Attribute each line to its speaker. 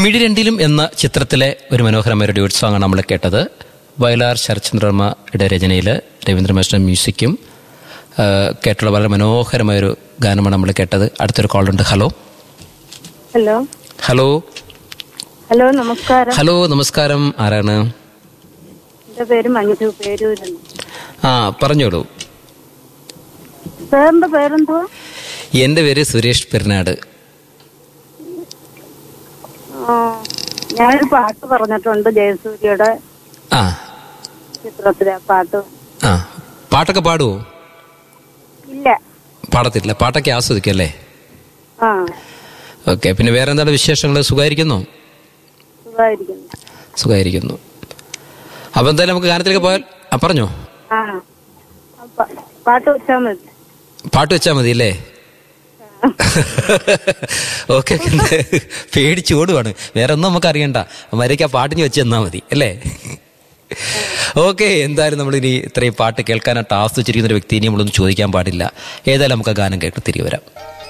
Speaker 1: മിഴി രണ്ടിലും എന്ന ചിത്രത്തിലെ ഒരു മനോഹരമായ ഒരു ഡ്യൂട്ട് സോങ്ങാണ് നമ്മൾ കേട്ടത് വയലാർ ശരത്ചന്ദ്രവർമ്മയുടെ രചനയിൽ രവീന്ദ്ര മാസ്റ്റർ മ്യൂസിക്കും ആ, കേട്ടുള്ള വളരെ മനോഹരമായൊരു ഗാനമാണ് നമ്മൾ കേട്ടത് അടുത്തൊരു കോളുണ്ട് ഹലോ
Speaker 2: ഹലോ
Speaker 1: ഹലോ
Speaker 2: ഹലോ നമസ്കാരം
Speaker 1: ഹലോ നമസ്കാരം ആരാണ്
Speaker 2: എന്റെ പേര് മഞ്ജു പേരൂരെന്ന്
Speaker 1: ആ പറഞ്ഞോളൂ
Speaker 2: സാറിന്റെ പേരെന്തോ
Speaker 1: എൻ്റെ പേര് സുരേഷ് പെരുന്നാട്
Speaker 2: ആ, ഞാനൊരു പാട്ട് പറഞ്ഞിട്ടുണ്ട് ജയസൂര്യയുടെ
Speaker 1: ആ
Speaker 2: ചിത്രത്തിലെ പാട്ട്
Speaker 1: ആ പാട്ടൊക്കെ പാടുവോ
Speaker 2: ഇല്ല
Speaker 1: പാടത്തില്ല പാട്ടൊക്കെ ആസ്വദിക്കും അല്ലേ
Speaker 2: ആ
Speaker 1: ഓക്കെ പിന്നെ വേറെ എന്താണ് വിശേഷങ്ങൾ സുഖമായിരിക്കുന്നോ
Speaker 2: സുഖമായിരിക്കുന്നു
Speaker 1: സുഖമായിരിക്കുന്നു അപ്പോൾ എന്തായാലും നമുക്ക് ഗാനത്തിലേക്ക് പോയാൽ ആ പറഞ്ഞോ
Speaker 2: ആ ആ, പ- പാട്ട് വെച്ചാൽ മതി
Speaker 1: പാട്ട് വെച്ചാൽ മതി അല്ലേ ഓക്കെ പേടിച്ച് ഓടുവാണ് വേറെ ഒന്നും നമുക്ക് അറിയണ്ട മര്യാദയ്ക്ക് ആ പാട്ടിന് വെച്ച് തന്നാൽ മതി അല്ലേ ഓക്കെ എന്തായാലും നമ്മൾ ഇനി ഇത്രയും പാട്ട് കേൾക്കാനായിട്ട് ആസ്വദിച്ചിരിക്കുന്ന ഒരു വ്യക്തി ഇനി നമ്മളൊന്നും ചോദിക്കാൻ പാടില്ല ഏതായാലും നമുക്ക് ആ ഗാനം കേട്ട് തിരികെ വരാം